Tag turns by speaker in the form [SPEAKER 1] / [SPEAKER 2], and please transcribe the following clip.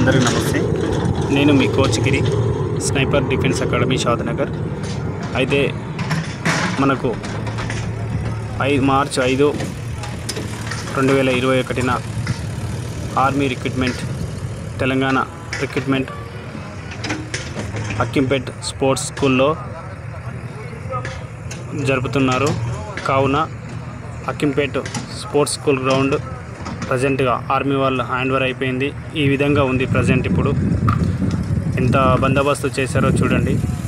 [SPEAKER 1] అందరికీ నమస్తే నేను మీ coach Giri sniper defence academy Shadnagar అయితే మనకు ఐ మార్చ్ ఐదు రెండు వేల ఇరవై ఒకటిన army recruitment Telangana recruitment Hakimpet sports స్కూల్లో జరుపుతున్నారు కావున అక్కింపేట్ స్పోర్ట్స్ స్కూల్ గ్రౌండ్ ప్రజెంట్గా ఆర్మీ వాళ్ళు హ్యాండ్ ఓవర్ అయిపోయింది ఈ విధంగా ఉంది ప్రజెంట్ ఇప్పుడు ఎంత బందోబస్తు చేశారో చూడండి